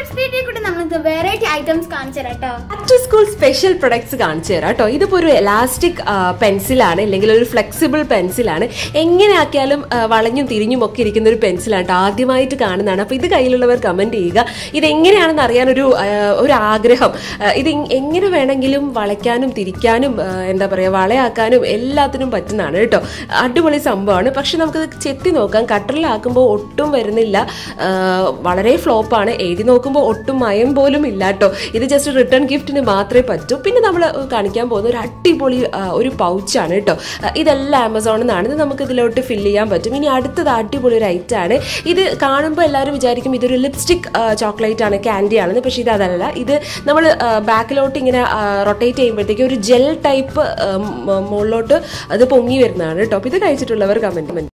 വീട്ടിൽ കൂടി നമ്മൾക്ക് വെറൈറ്റി ഐറ്റംസ് കാണിച്ചു തരാം കേട്ടോ back to school special products കാണിച്ചു തരാം കേട്ടോ ഇതിപ്പോ ഒരു എലാസ്റ്റിക് പെൻസിലാണ് അല്ലെങ്കിൽ ഒരു ഫ്ലെക്സിബിൾ പെൻസിലാണ് എങ്ങനെ ആക്കിയാലും ആ, വളഞ്ഞും തിരിഞ്ഞും ഒക്കെ ഇരിക്കുന്ന ഒരു പെൻസിലാണ് കേട്ടോ ആദ്യമായിട്ട് കാണുന്നതാണ് അപ്പോൾ ഇത് കയ്യിലുള്ളവർ കമന്റ് ചെയ്യുക ഇത് എങ്ങനെയാണെന്ന് അറിയാനൊരു ആ, ഒരു ആഗ്രഹം ആ, ഇത് എങ്- എങ്ങനെ വേണമെങ്കിലും വളയ്ക്കാനും തിരിക്കാനും ആ, എന്താ പറയുക വളയാക്കാനും എല്ലാത്തിനും പറ്റുന്നതാണ് കേട്ടോ അടിപൊളി സംഭവമാണ് പക്ഷെ നമുക്കത് ചെത്തി നോക്കാം കട്ടറിലാക്കുമ്പോൾ ഒട്ടും വരുന്നില്ല ആ, വളരെ ഫ്ലോപ്പാണ് എഴുതി നോക്കുമ്പോൾ ഒട്ടും മയം പോലും ഇല്ല കേട്ടോ ഇത് ജസ്റ്റ് റിട്ടേൺ ഗിഫ്റ്റിന് മാത്രമേ പറ്റൂ പിന്നെ നമ്മൾ കാണിക്കാൻ പോകുന്ന ഒരു അടിപൊളി ആ, ഒരു പൗച്ചാണ് കേട്ടോ ആ, ഇതെല്ലാം ആമസോണിൽ നിന്നാണ് ഇത് നമുക്ക് ഇതിലോട്ട് ഫില്ല് ചെയ്യാൻ പറ്റും ഇനി അടുത്തത് അടിപൊളി ഒരു ഐറ്റം ആണ് ഇത് കാണുമ്പോൾ എല്ലാവരും വിചാരിക്കും ഇതൊരു ലിപ്സ്റ്റിക് ചോക്ലേറ്റ് ആണ് ക്യാൻഡി ആണെന്ന് പക്ഷേ ഇത് അതല്ല ഇത് നമ്മൾ ബാക്കിലോട്ട് ഇങ്ങനെ റൊട്ടേറ്റ് ചെയ്യുമ്പോഴത്തേക്ക് ഒരു ജെൽ ടൈപ്പ് മുകളിലോട്ട് അത് പൊങ്ങി വരുന്നതാണ് കേട്ടോ അപ്പോൾ ഇത് കഴിച്ചിട്ടുള്ളവർ കമൻറ്റ്